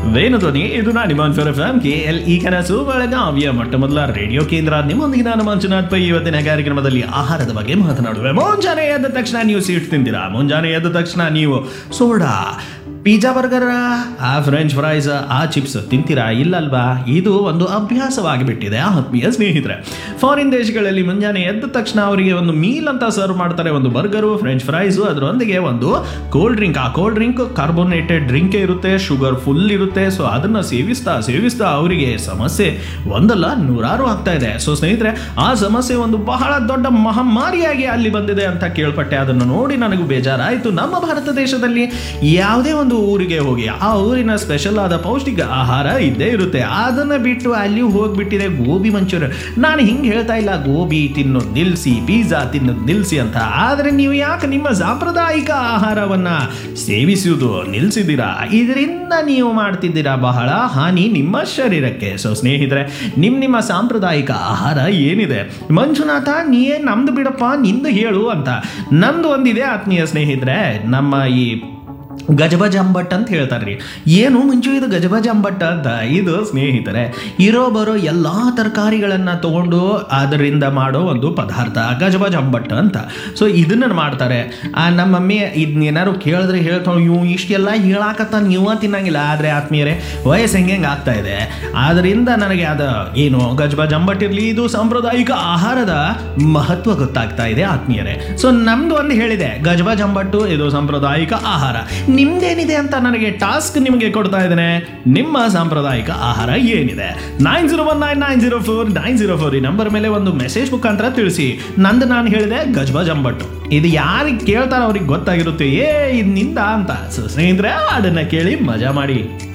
ವೇಣುಧ್ವನಿ ಇದು ನಾನು ನಿಮ್ಮ ಎಫ್ ಎಂ ಕೆ ಎಲ್ ಈ ಕನಸು ಬೆಳಗಾವಿಯ ಮೊಟ್ಟ ಮೊದಲ ರೇಡಿಯೋ ಕೇಂದ್ರ ನಿಮ್ಮೊಂದಿಗೆ ನಾನು ಮಂಜುನಾಥ್ ಪೈ ಇವತ್ತಿನ ಕಾರ್ಯಕ್ರಮದಲ್ಲಿ ಆಹಾರದ ಬಗ್ಗೆ ಮಾತನಾಡುವೆ ಮುಂಜಾನೆ ಎದ್ದ ತಕ್ಷಣ ನೀವು ಸ್ವೀಟ್ ತಿಂತೀರಾ ಮುಂಜಾನೆ ಎದ್ದ ತಕ್ಷಣ ನೀವು ಸೋಡಾ ಪಿಜ್ಜಾ ಬರ್ಗರ್ ಆ ಫ್ರೆಂಚ್ ಫ್ರೈಸ್ ಆ ಚಿಪ್ಸ್ ತಿಂತೀರಾ ಇಲ್ಲಲ್ವಾ ಇದು ಒಂದು ಅಭ್ಯಾಸವಾಗಿ ಬಿಟ್ಟಿದೆ ಆತ್ಮೀಯ ಸ್ನೇಹಿತರೆ ಫಾರಿನ್ ದೇಶಗಳಲ್ಲಿ ಮುಂಜಾನೆ ಎದ್ದ ತಕ್ಷಣ ಅವರಿಗೆ ಒಂದು ಮೀಲ್ ಅಂತ ಸರ್ವ್ ಮಾಡ್ತಾರೆ ಒಂದು ಬರ್ಗರು ಫ್ರೆಂಚ್ ಫ್ರೈಸು ಅದರೊಂದಿಗೆ ಒಂದು ಕೋಲ್ಡ್ ಡ್ರಿಂಕ್ ಆ ಕೋಲ್ಡ್ ಡ್ರಿಂಕ್ ಕಾರ್ಬೋನೇಟೆಡ್ ಡ್ರಿಂಕೇ ಇರುತ್ತೆ ಶುಗರ್ ಫುಲ್ ಇರುತ್ತೆ ಸೊ ಅದನ್ನು ಸೇವಿಸ್ತಾ ಸೇವಿಸ್ತಾ ಅವರಿಗೆ ಸಮಸ್ಯೆ ಒಂದಲ್ಲ ನೂರಾರು ಆಗ್ತಾ ಇದೆ ಸೊ ಸ್ನೇಹಿತರೆ ಆ ಸಮಸ್ಯೆ ಒಂದು ಬಹಳ ದೊಡ್ಡ ಮಹಾಮಾರಿಯಾಗಿ ಅಲ್ಲಿ ಬಂದಿದೆ ಅಂತ ಕೇಳ್ಪಟ್ಟೆ ಅದನ್ನು ನೋಡಿ ನನಗೂ ಬೇಜಾರಾಯಿತು ನಮ್ಮ ಭಾರತ ದೇಶದಲ್ಲಿ ಯಾವುದೇ ಒಂದು ಊರಿಗೆ ಹೋಗಿ ಆ ಊರಿನ ಸ್ಪೆಷಲ್ ಆದ ಪೌಷ್ಟಿಕ ಆಹಾರ ಇದ್ದೇ ಇರುತ್ತೆ ಅದನ್ನ ಬಿಟ್ಟು ಅಲ್ಲಿ ಹೋಗ್ಬಿಟ್ಟಿದೆ ಗೋಬಿ ಮಂಚೂರಿ ನಾನು ಹಿಂಗೆ ಹೇಳ್ತಾ ಇಲ್ಲ ಗೋಬಿ ತಿನ್ನೋದು ನಿಲ್ಲಿಸಿ ಪಿಜ್ಜಾ ತಿನ್ನೋದು ನಿಲ್ಲಿಸಿ ಅಂತ ಆದರೆ ನೀವು ಯಾಕೆ ನಿಮ್ಮ ಸಾಂಪ್ರದಾಯಿಕ ಆಹಾರವನ್ನ ಸೇವಿಸುವುದು ನಿಲ್ಲಿಸಿದ್ದೀರಾ ಇದರಿಂದ ನೀವು ಮಾಡ್ತಿದ್ದೀರಾ ಬಹಳ ಹಾನಿ ನಿಮ್ಮ ಶರೀರಕ್ಕೆ ಸೊ ಸ್ನೇಹಿತರೆ ನಿಮ್ಮ ನಿಮ್ಮ ಸಾಂಪ್ರದಾಯಿಕ ಆಹಾರ ಏನಿದೆ ಮಂಜುನಾಥ ನೀಯೇ ನಮ್ದು ಬಿಡಪ್ಪ ನಿಂದು ಹೇಳು ಅಂತ ನಂದು ಒಂದಿದೆ ಆತ್ಮೀಯ ಸ್ನೇಹಿತರೆ ನಮ್ಮ ಈ ಗಜಬಜ ಅಂಬಟ್ ಅಂತ ಹೇಳ್ತಾರ್ರಿ ಏನು ಮುಂಚೆ ಇದು ಗಜಬಜ ಅಂಬಟ್ ಅಂತ ಇದು ಸ್ನೇಹಿತರೆ ಇರೋ ಬರೋ ಎಲ್ಲ ತರಕಾರಿಗಳನ್ನು ತಗೊಂಡು ಅದರಿಂದ ಮಾಡೋ ಒಂದು ಪದಾರ್ಥ ಗಜಬಜ ಅಂಬಟ್ ಅಂತ ಸೊ ಇದನ್ನ ಮಾಡ್ತಾರೆ ಆ ನಮ್ಮ ಮಮ್ಮಿ ಇದನ್ನೇನಾರು ಕೇಳಿದ್ರೆ ಹೇಳ್ತಾಳೆ ಇವು ಇಷ್ಟೆಲ್ಲ ಹೇಳಾಕತ್ತ ನೀವು ತಿನ್ನಂಗಿಲ್ಲ ಆದರೆ ಆತ್ಮೀಯರೇ ವಯಸ್ಸು ಹೆಂಗೆ ಹೆಂಗೆ ಆಗ್ತಾ ಇದೆ ಆದ್ರಿಂದ ನನಗೆ ಅದ ಏನು ಗಜಬಜ ಅಂಬಟ್ ಇರಲಿ ಇದು ಸಾಂಪ್ರದಾಯಿಕ ಆಹಾರದ ಮಹತ್ವ ಗೊತ್ತಾಗ್ತಾ ಇದೆ ಆತ್ಮೀಯರೇ ಸೊ ನಮ್ದು ಒಂದು ಹೇಳಿದೆ ಗಜಬಜ ಅಂಬಟ್ಟು ಇದು ಸಾಂಪ್ರದಾಯಿಕ ಆಹಾರ ನಿಮ್ದೇನಿದೆ ಅಂತ ನನಗೆ ಟಾಸ್ಕ್ ನಿಮಗೆ ಕೊಡ್ತಾ ಇದ್ದೇನೆ ನಿಮ್ಮ ಸಾಂಪ್ರದಾಯಿಕ ಆಹಾರ ಏನಿದೆ nine zero one nine nine zero four nine zero four ಈ ನಂಬರ್ ಮೇಲೆ ಒಂದು ಮೆಸೇಜ್ ಮುಖಾಂತರ ತಿಳಿಸಿ ನಂದು ನಾನು ಹೇಳಿದೆ ಗಜ್ಬಜ್ ಅಂಬಟ್ಟು ಇದು ಯಾರಿಗೆ ಕೇಳ್ತಾರ ಅವ್ರಿಗೆ ಗೊತ್ತಾಗಿರುತ್ತೆ ಏ ಇದು ನಿಂದ ಅಂತ ಸೊ ಸ್ನೇಹಿತರೆ ಅದನ್ನ ಕೇಳಿ ಮಜಾ ಮಾಡಿ